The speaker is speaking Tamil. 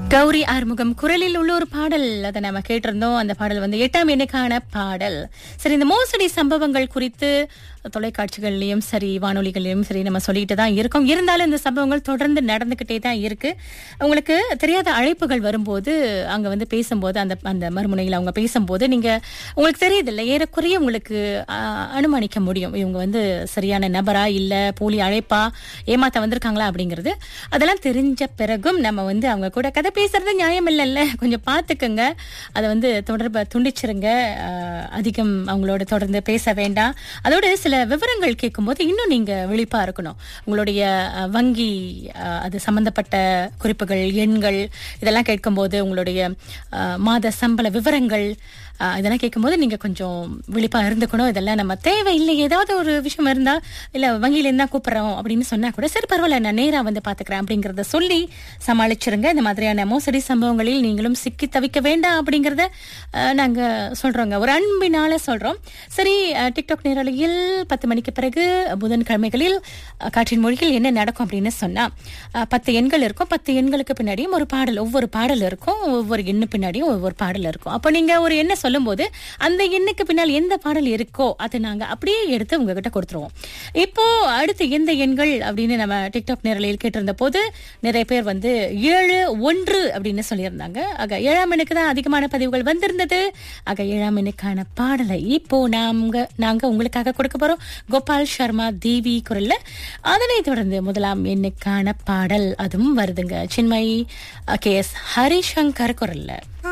கௌரி ஆறுமுகம் குரலில் உள்ள ஒரு பாடல் அதை நம்ம கேட்டிருந்தோம் அந்த பாடல் வந்து எட்டாம் எண்ணுக்கான பாடல் சரி இந்த மோசடி சம்பவங்கள் குறித்து தொலைக்காட்சிகள்லயும் சரி வானொலிகள்லயும் சரி நம்ம சொல்லிட்டு தான் இருக்கோம் இருந்தாலும் இந்த சம்பவங்கள் தொடர்ந்து நடந்துகிட்டே தான் இருக்கு உங்களுக்கு தெரியாத அழைப்புகள் வரும்போது அங்க வந்து பேசும்போது அந்த அந்த மறுமுனையில் அவங்க பேசும்போது நீங்க உங்களுக்கு தெரியுது இல்லை ஏறக்குறைய உங்களுக்கு ஆ, அனுமானிக்க முடியும் இவங்க வந்து சரியான நபரா இல்ல போலி அழைப்பா ஏமாத்த வந்திருக்காங்களா அப்படிங்கிறது அதெல்லாம் தெரிஞ்ச பிறகும் நம்ம வந்து அவங்க கூட கதை பேசுறது நியாயம் இல்லைல்ல கொஞ்சம் பார்த்துக்கங்க அதை வந்து தொடர்பை துண்டிச்சிருங்க ஆஹ், அதிகம் அவங்களோட தொடர்ந்து பேச வேண்டாம் அதோட சில விவரங்கள் கேட்கும்போது இன்னும் நீங்க விழிப்பா இருக்கணும் உங்களுடைய அஹ், வங்கி அஹ், அது சம்பந்தப்பட்ட குறிப்புகள் எண்கள் இதெல்லாம் கேட்கும்போது உங்களுடைய அஹ், மாத சம்பள விவரங்கள் அஹ், இதெல்லாம் கேட்கும்போது நீங்க கொஞ்சம் விழிப்பா இருந்துக்கணும் இதெல்லாம் நம்ம தேவையில்லை ஏதாவது ஒரு விஷயம் இருந்தா இல்ல வங்கியில இருந்தா கூப்பிடுறோம் அப்படின்னு சொன்னா கூட சரி பரவாயில்ல நான் நேரா வந்து பாத்துக்கிறேன் அப்படிங்கறத சொல்லி சமாளிச்சிருங்க இந்த மாதிரியான மோசடி சம்பவங்களில் நீங்களும் சிக்கி தவிக்க வேண்டாம் அப்படிங்கறத அஹ், நாங்க சொல்றோங்க ஒரு அன்பினால சொல்றோம் சரி அஹ், டிக்டாக் நேரலையில் பத்து மணிக்கு பிறகு புதன்கிழமைகளில் அஹ், காற்றின் மொழியில் என்ன நடக்கும் அப்படின்னு சொன்னா அஹ், பத்து எண்கள் இருக்கும் பத்து எண்களுக்கு பின்னாடியும் ஒரு பாடல் ஒவ்வொரு பாடல் இருக்கும் ஒவ்வொரு எண்ணு பின்னாடியும் ஒவ்வொரு பாடல் இருக்கும் அப்போ நீங்க ஒரு எண்ணை சொல்லும்போது அந்த எண்ணுக்கு பின்னால் எந்த பாடல் இருக்கோ அதை நாங்க அப்படியே எடுத்து உங்ககிட்ட கொடுத்துருவோம் இப்போ அடுத்து எந்த எண்கள் அப்படின்னு நம்ம டிக்டாக் நேரலையில் கேட்டிருந்த போது நிறைய பேர் வந்து ஏழு ஒன்று அப்படின்னு சொல்லியிருந்தாங்க ஆக ஏழாம் எண்ணுக்கு தான் அதிகமான பதிவுகள் வந்திருந்தது ஆக ஏழாம் எண்ணுக்கான பாடலை இப்போ நாங்க நாங்க உங்களுக்காக கொடுக்க போறோம் கோபால் சர்மா தேவி குரல்ல அதனைத் தொடர்ந்து முதலாம் எண்ணுக்கான பாடல் அதுவும் வருதுங்க சின்மயி கே எஸ் ஹரிசங்கர் குரல்ல